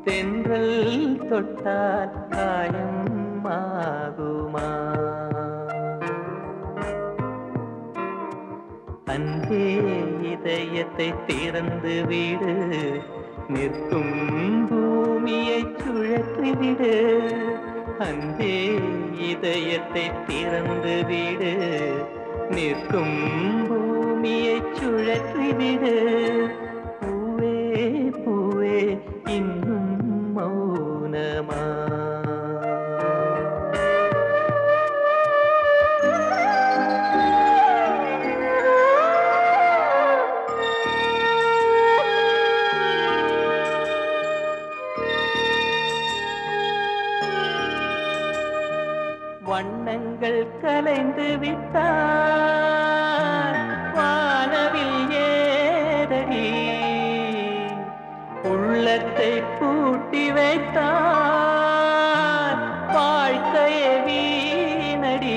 தென்றல் தொட்டால் காயம் ஆகுமா அன்பே இதயத்தை திறந்து விடு நிற்கும் பூமியை சுழற்றி விடு அன்பே இதயத்தை திறந்து விடு நிற்கும் பூமியை சுழற்றி விடு பூவே பூவே இன்னும் மௌனமா வண்ணங்கள் கலைந்து விட்டார் வானவில் ஏதடி உள்ளத்தை பூட்டி வைத்தார் வாழ்க்கைய வீணடி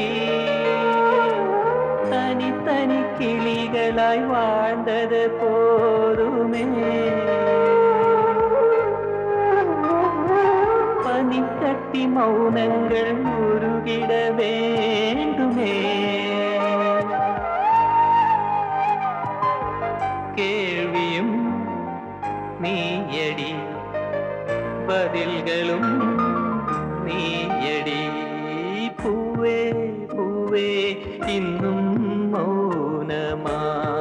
தனித்தனி கிளிகளாய் வாழ்ந்தது போதுமே பனி கட்டி மௌனங்கள் உருகிட வேண்டுமே கேள்வியும் நீயடி பதில்களும் நீயடி பூவே பூவே இன்னும் மௌனமா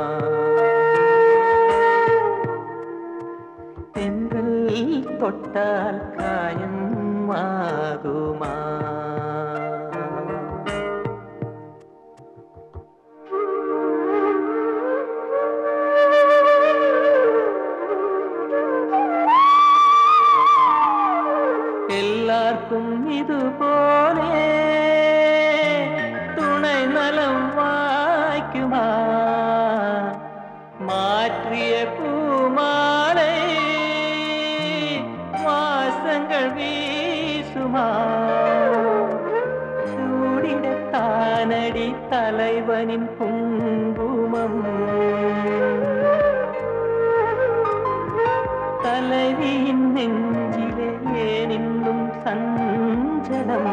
தென்றல் தொட்டால் காயம் ஆகுமா எல்லாருக்கும் இது போலே துணை நலம் வாய்க்குமா மாற்றிய பூமாலை வாசங்கள் வீசுமா சூடிடத்தானடி தலைவனின் குங்குமம் தலைவியின் நெஞ்சிலே ஏன் இன்னும் சஞ்சலம்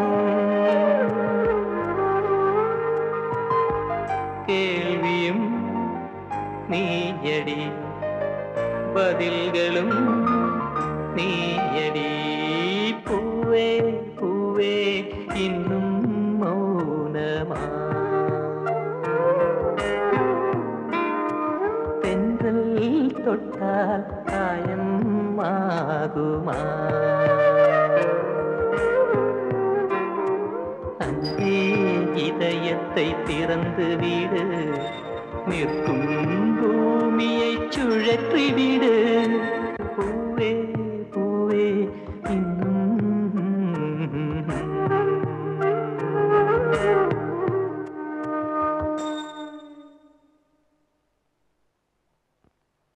கேள்வியும் நீயடி பதில்களும் நீயடி பூவே பூவே இன்னும் மௌனமா தென்றல் தொட்டால் காயம் ஆகுமா அன்பே இதயத்தை திறந்து விடு நிற்கும் பூமியை சுழற்றி விடு பூ